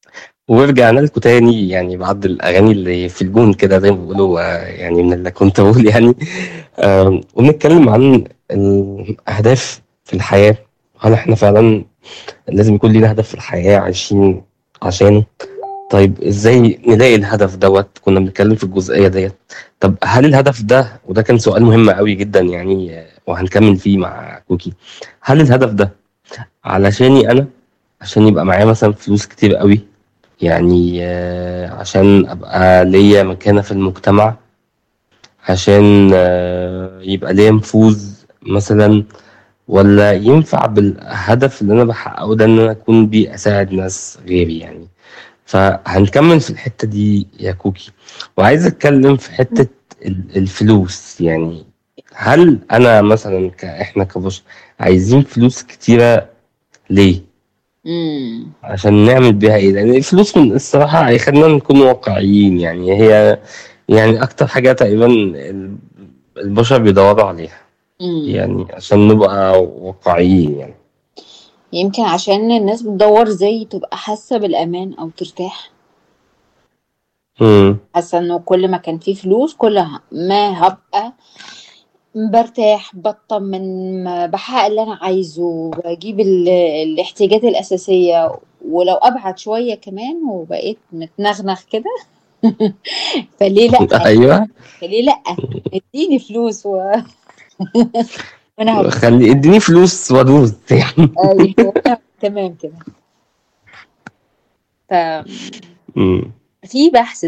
ورجعنا لكم تاني يعني بعد الأغاني اللي في الجون كده زي ما بيقولوا آه، يعني من اللي كنت بقول يعني آم، وبنتكلم عن الأهداف في الحياة هل احنا فعلا لازم يكون لينا هدف في الحياة عايشين عشانه طيب ازاي نلاقي الهدف دوت كنا بنتكلم في الجزئية ديت طب هل الهدف ده وده كان سؤال مهم قوي جدا يعني آه، وهنكمل فيه مع كوكي هل الهدف ده علشاني انا عشان يبقى معايا مثلا فلوس كتير قوي يعني آه، عشان ابقى ليا مكانة في المجتمع عشان آه، يبقى ليا نفوذ مثلا ولا ينفع بالهدف اللي انا بحققه ده ان انا اكون بيه اساعد ناس غيري يعني فهنكمل في الحتة دي يا كوكي وعايز اتكلم في حتة ال- الفلوس يعني هل انا مثلا ك- احنا كبشر عايزين فلوس كتيرة ليه امم عشان نعمل بيها ايه لان الفلوس من الصراحة هيخلينا نكون واقعيين يعني هي يعني اكتر حاجة تقريبا ال- البشر بيدوروا عليها امم يعني عشان نبقى واقعيين يعني يمكن عشان الناس بتدور ازاي تبقى حاسة بالأمان أو ترتاح امم حاسة انه كل ما كان فيه فلوس كل ما هبقى برتاح بطمن ما بحقق اللي انا عايزه بجيب ال- الاحتياجات الأساسية ولو أبعد شوية كمان وبقيت متنغنغ كده فليه لأ ايوه فليه لأ اديني فلوس و... وانا هبقى خلي اديني فلوس وادوس يعني ايوه تمام كده ف امم في بحث